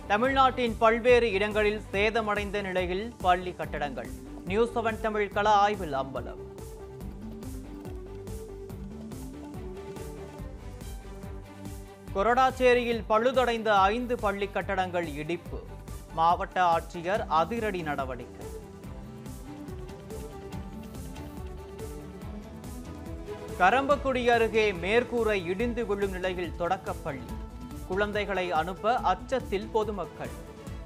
தமிழ்நாட்டின் பல்வேறு இடங்களில் சேதமடைந்த நிலையில் பள்ளி கட்டடங்கள் நியூஸ் செவன் தமிழ் கள ஆய்வில் அம்பலம் கொரடாச்சேரியில் பழுதடைந்த ஐந்து பள்ளி கட்டடங்கள் இடிப்பு மாவட்ட ஆட்சியர் அதிரடி நடவடிக்கை கரம்பக்குடி அருகே மேற்கூரை இடிந்து விழும் நிலையில் தொடக்கப்பள்ளி குழந்தைகளை அனுப்ப அச்சத்தில் பொதுமக்கள்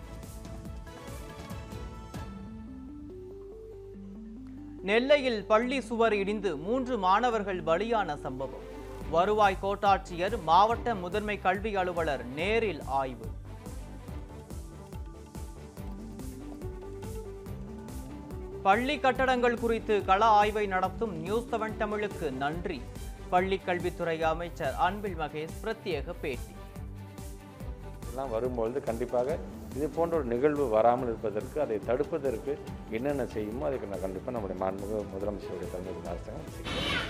நெல்லையில் பள்ளி சுவர் இடிந்து மூன்று மாணவர்கள் பலியான சம்பவம் வருவாய் கோட்டாட்சியர் மாவட்ட முதன்மை கல்வி அலுவலர் நேரில் ஆய்வு பள்ளி கட்டடங்கள் குறித்து கள ஆய்வை நடத்தும் நியூஸ் செவன் தமிழுக்கு நன்றி பள்ளி கல்வித்துறை அமைச்சர் அன்பில் மகேஷ் பிரத்யேக பேட்டி எல்லாம் வரும்பொழுது கண்டிப்பாக இது போன்ற ஒரு நிகழ்வு வராமல் இருப்பதற்கு அதை தடுப்பதற்கு என்னென்ன செய்யுமோ அதுக்கு நான் கண்டிப்பாக நம்முடைய மாண்புமிகு முதலமைச்சருடைய தலைமையில் அரசாங்கம் செய்யும்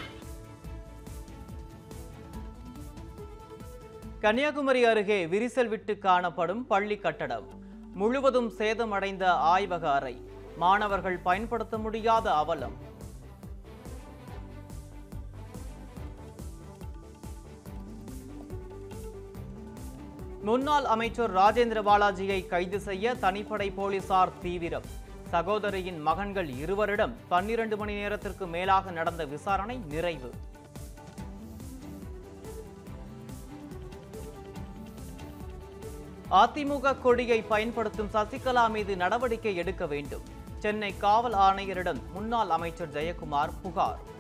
கன்னியாகுமரி அருகே விரிசல் விட்டு காணப்படும் பள்ளி கட்டடம் முழுவதும் சேதமடைந்த ஆய்வக அறை மாணவர்கள் பயன்படுத்த முடியாத அவலம் முன்னாள் அமைச்சர் ராஜேந்திர பாலாஜியை கைது செய்ய தனிப்படை போலீசார் தீவிரம் சகோதரியின் மகன்கள் இருவரிடம் பன்னிரண்டு மணி நேரத்திற்கு மேலாக நடந்த விசாரணை நிறைவு அதிமுக கொடியை பயன்படுத்தும் சசிகலா மீது நடவடிக்கை எடுக்க வேண்டும் சென்னை காவல் ஆணையரிடம் முன்னாள் அமைச்சர் ஜெயக்குமார் புகார்